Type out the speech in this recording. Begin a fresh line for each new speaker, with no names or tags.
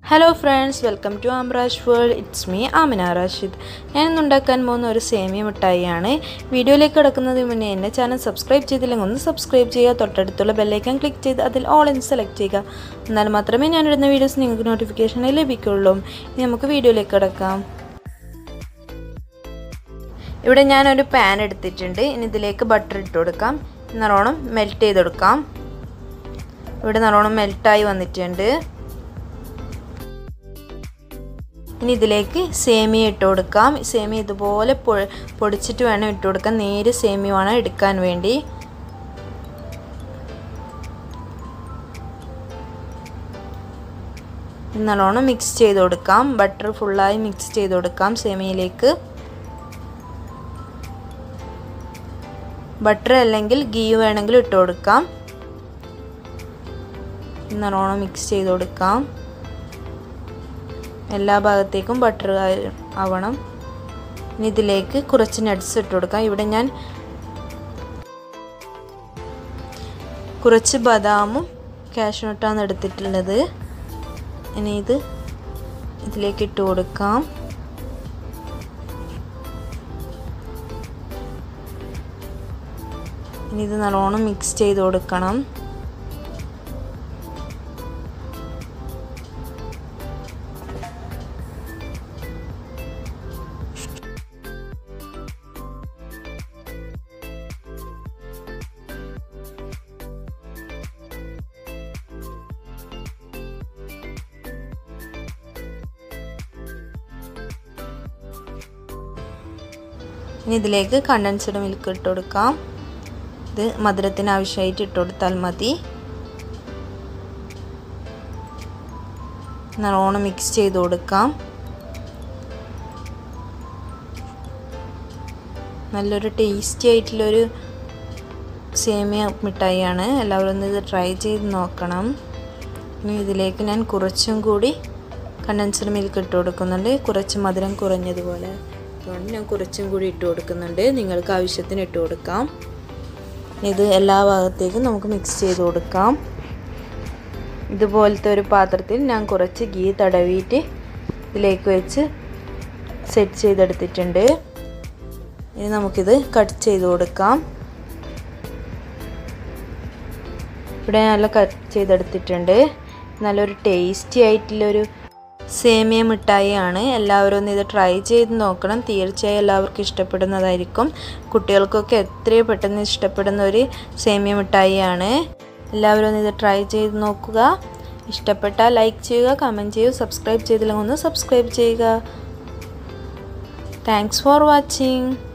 hello friends welcome to Amrash world it's me Amina Rashid ഞാൻ ഇന്ന് ഉണ്ടാക്കാൻ പോകുന്ന ഒരു സേമിയ മിഠായിയാണ് വീഡിയോയിലേക്ക് കിടക്കുന്നതിന് മുന്നേ എൻ്റെ ചാനൽ സബ്സ്ക്രൈബ് ചെയ്തില്ലെങ്കിൽ ഒന്ന് സബ്സ്ക്രൈബ് ചെയ്യുക തൊട്ടടുത്തുള്ള ബെല്ലൈക്കൺ ക്ലിക്ക് ചെയ്ത് അതിൽ ഓൾ എന്ന് സെലക്ട് ചെയ്യുക എന്നാൽ മാത്രമേ ഞാനിടുന്ന വീഡിയോസ് നിങ്ങൾക്ക് നോട്ടിഫിക്കേഷനായി ലഭിക്കുള്ളൂ ഇനി നമുക്ക് വീഡിയോയിലേക്ക് കിടക്കാം ഇവിടെ ഞാനൊരു പാൻ എടുത്തിട്ടുണ്ട് ഇനി ഇതിലേക്ക് ബട്ടർ ഇട്ട് കൊടുക്കാം നല്ലോണം മെൽറ്റ് ചെയ്ത് കൊടുക്കാം ഇവിടെ നല്ലോണം മെൽറ്റായി വന്നിട്ടുണ്ട് ഇനി ഇതിലേക്ക് സേമിയ ഇട്ട് കൊടുക്കാം സേമിയ ഇതുപോലെ പൊടിച്ചിട്ട് വേണം ഇട്ട് കൊടുക്കാൻ നേര് സേമിയ വേണം എടുക്കാൻ വേണ്ടി നല്ലോണം മിക്സ് ചെയ്ത് കൊടുക്കാം ബട്ടർ ഫുള്ളായി മിക്സ് ചെയ്ത് കൊടുക്കാം സേമിയയിലേക്ക് ബട്ടർ അല്ലെങ്കിൽ ഗീ വേണമെങ്കിൽ ഇട്ട് കൊടുക്കാം നല്ലോണം മിക്സ് ചെയ്ത് കൊടുക്കാം എല്ലാ ഭാഗത്തേക്കും ബട്ടർ ആവണം ഇനി ഇതിലേക്ക് കുറച്ച് നട്ട്സ് ഇട്ട് കൊടുക്കാം ഇവിടെ ഞാൻ കുറച്ച് ബദാമും കാഷ്നട്ടാണ് എടുത്തിട്ടുള്ളത് ഇനി ഇത് ഇതിലേക്ക് ഇട്ട് കൊടുക്കാം ഇനി ഇത് നല്ലോണം മിക്സ് ചെയ്ത് കൊടുക്കണം ഇനി ഇതിലേക്ക് കണ്ടൻസ്ഡ് മിൽക്ക് ഇട്ട് കൊടുക്കാം ഇത് മധുരത്തിന് ആവശ്യമായിട്ട് ഇട്ട് കൊടുത്താൽ മതി നല്ലോണം മിക്സ് ചെയ്ത് കൊടുക്കാം നല്ലൊരു ടേസ്റ്റി ആയിട്ടുള്ളൊരു സേമിയ മിഠായിയാണ് എല്ലാവരും ഒന്ന് ഇത് ട്രൈ ചെയ്ത് നോക്കണം ഇനി ഇതിലേക്ക് ഞാൻ കുറച്ചും കൂടി കണ്ടൻസ്ഡ് മിൽക്ക് ഇട്ട് കൊടുക്കുന്നുണ്ട് കുറച്ച് മധുരം കുറഞ്ഞതുപോലെ അതുകൊണ്ട് ഞാൻ കുറച്ചും കൂടി ഇട്ട് കൊടുക്കുന്നുണ്ട് നിങ്ങൾക്ക് ആവശ്യത്തിന് ഇട്ട് കൊടുക്കാം ഇത് എല്ലാ ഭാഗത്തേക്കും നമുക്ക് മിക്സ് ചെയ്ത് കൊടുക്കാം ഇതുപോലത്തെ ഒരു പാത്രത്തിൽ ഞാൻ കുറച്ച് ഗീ തടവിയിട്ട് ഇതിലേക്ക് വെച്ച് സെറ്റ് ചെയ്തെടുത്തിട്ടുണ്ട് ഇനി നമുക്കിത് കട്ട് ചെയ്ത് കൊടുക്കാം ഇവിടെ നല്ല കട്ട് ചെയ്തെടുത്തിട്ടുണ്ട് നല്ലൊരു ടേസ്റ്റി ആയിട്ടുള്ളൊരു സേമിയ മിഠായിയാണ് എല്ലാവരും ഒന്ന് ഇത് ട്രൈ ചെയ്ത് നോക്കണം തീർച്ചയായും എല്ലാവർക്കും ഇഷ്ടപ്പെടുന്നതായിരിക്കും കുട്ടികൾക്കൊക്കെ എത്രയും പെട്ടെന്ന് ഇഷ്ടപ്പെടുന്ന ഒരു സേമിയ മിഠായിയാണ് എല്ലാവരും ഒന്ന് ഇത് ട്രൈ ചെയ്ത് നോക്കുക ഇഷ്ടപ്പെട്ടാൽ ലൈക്ക് ചെയ്യുക കമൻറ്റ് ചെയ്യുക സബ്സ്ക്രൈബ് ചെയ്തില്ലെങ്കിൽ ഒന്ന് സബ്സ്ക്രൈബ് ചെയ്യുക താങ്ക്സ് ഫോർ വാച്ചിങ്